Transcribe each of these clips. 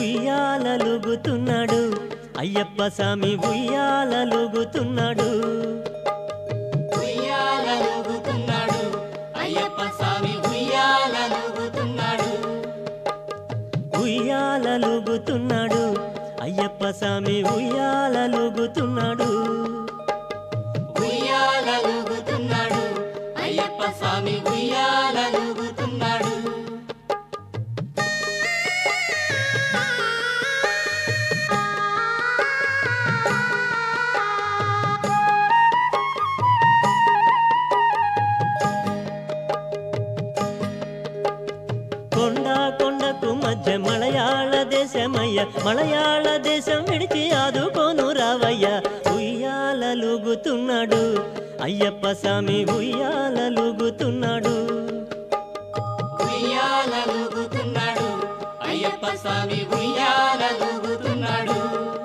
ఉయ్యాలలుగుతున్నాడు అయ్యప్ప స్వామి ఉయ్యాలలుగుతున్నాడు ఉయ్యాలలుగుతున్నాడు అయ్యప్ప స్వామి ఉయ్యాలలుగుతున్నాడు ఉయ్యాలలుగుతున్నాడు అయ్యప్ప స్వామి ఉయ్యాలలుగుతున్నాడు ఉయ్యాలలుగుతున్నాడు అయ్యప్ప స్వామి ఉయ్యాలలుగుతున్నాడు కొండ కొండకు మధ్య మలయాళ దేశమయ్య మలయాళ దేశం విడిచి ఆదుకోను రావయ్య ఉయ్యాలలుగుతున్నాడు అయ్యప్ప స్వామి ఉయ్యాలలుగుతున్నాడు ఉయ్యాలలుగుతున్నాడు అయ్యప్ప స్వామి ఉయ్యాలలుగుతున్నాడు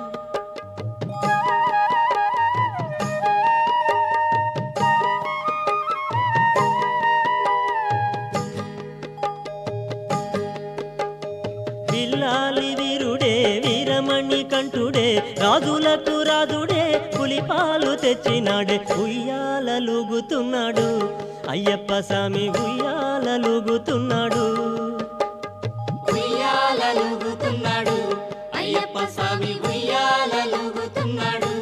పిల్లాలి వీరుడే వీరమణి కంఠుడే రాజులకు రాజుడే పులిపాలు తెచ్చినాడే ఉయ్యాలలుగుతున్నాడు అయ్యప్ప స్వామి ఉయ్యాలలుగుతున్నాడు ఉయ్యాలలుగుతున్నాడు అయ్యప్ప స్వామి ఉయ్యాలలుగుతున్నాడు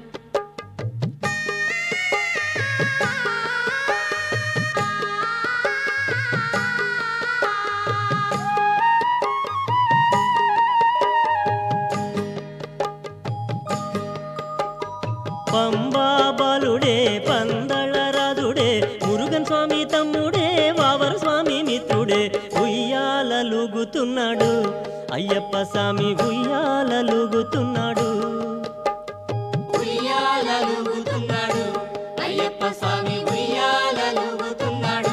పంబా బాలుడే పందళ రాజుడే మురుగన్ స్వామి తమ్ముడే వావర స్వామి మిత్రుడే ఉయ్యాలలుగుతున్నాడు అయ్యప్ప స్వామి ఉయ్యాలలుగుతున్నాడు ఉయ్యాలలుగుతున్నాడు అయ్యప్ప స్వామి ఉయ్యాలలుగుతున్నాడు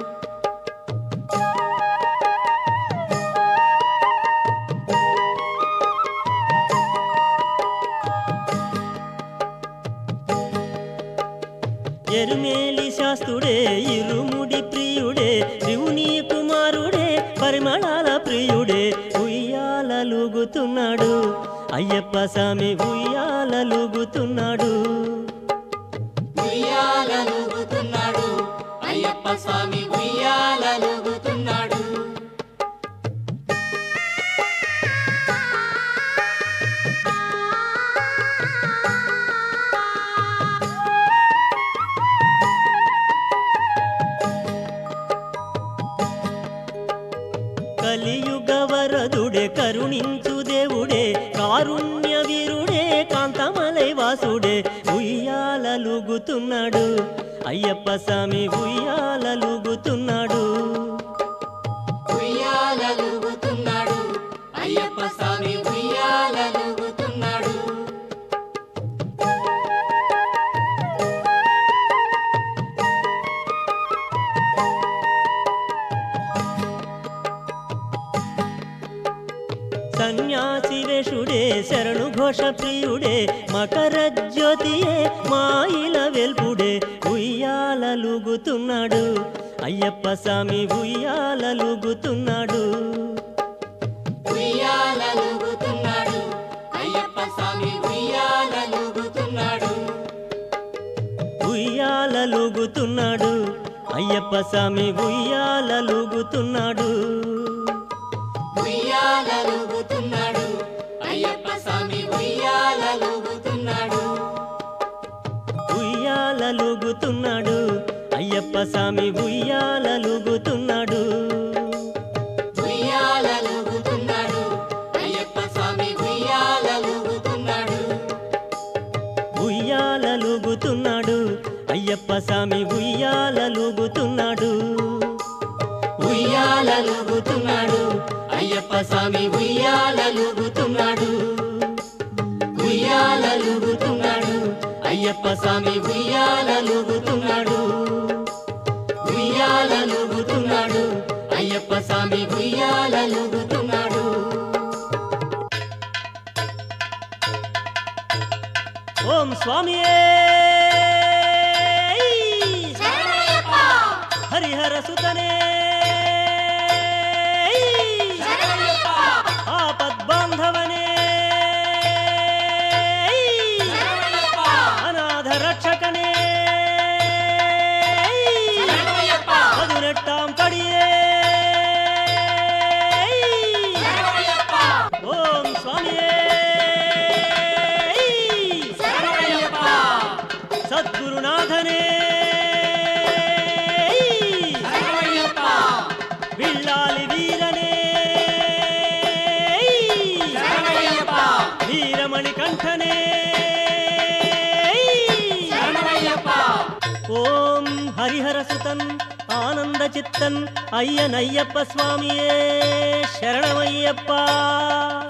ఎరుమేలి శాస్త్రుడే ఇరుముడి ప్రియుడే శివుని కుమారుడే పరిమళాల ప్రియుడే ఉయ్యాలలుగుతున్నాడు అయ్యప్ప స్వామి ఉయ్యాలలుగుతున్నాడు ఉయ్యాలలుగుతున్నాడు అయ్యప్ప స్వామి ఉయ్యాలలుగుతున్నాడు కలియుగ వరదుడే కరుణించు దేవుడే కారుణ్య వీరుడే కాంతమలై వాసుడే ఉయ్యాలలుగుతున్నాడు అయ్యప్ప స్వామి ఉయ్యాలలుగుతున్నాడు ఉయ్యాలలుగుతున్నాడు అయ్యప్ప స్వామి ఉయ్యాలలుగుతున్నాడు సన్యాసి వేషుడే శరణు ఘోష ప్రియుడే మకర జ్యోతియే మాయిల వెల్పుడే ఉయ్యాలలుగుతున్నాడు అయ్యప్ప స్వామి ఉయ్యాలలుగుతున్నాడు ఉయ్యాలలుగుతున్నాడు అయ్యప్ప స్వామి ఉయ్యాలలుగుతున్నాడు ఉయ్యాలలుగుతున్నాడు అయ్యప్ప స్వామి ఉయ్యాలలుగుతున్నాడు ఉయ్యాలలుగుతున్నాడు అయ్యప్ప స్వామి ఉయ్యాలలుగుతున్నాడు ఉయ్యాలలుగుతున్నాడు అయ్యప్ప స్వామి ఉయ్యాలలుగుతున్నాడు ఉయ్యాలలుగుతున్నాడు అయ్యప్ప స్వామి ఉయ్యాలలుగుతున్నాడు ఉయ్యాలలుగుతున్నాడు అయ్యప్ప స్వామి ఉయ్యాలలుగుతున్నాడు ఉయ్యాలలుగుతున్నాడు అయ్యప్ప స్వామి ఉయ్యాలలుగుతున్నాడు ఉయ్యాలలుగుతున్నాడు అయ్యప్ప స్వామి ఉయ్యాలలుగుతున్నాడు ఉయ్యాలలుగుతున్నాడు అయ్యప్ప స్వామి ఉయ్యాలలుగుతున్నాడు ఓం స్వామి హరిహర సుతనే ఆపద్బాంధవ నాథనే శరణమయ్యప్ప విల్లాలి వీరనే శరణమయ్యప్ప వీరమణి కంఠనే శరణమయ్యప్ప ఓం హరిహర సుతన్ ఆనంద చిత్తన్ అయ్యనయ్యప్ప స్వామియే శరణమయ్యప్ప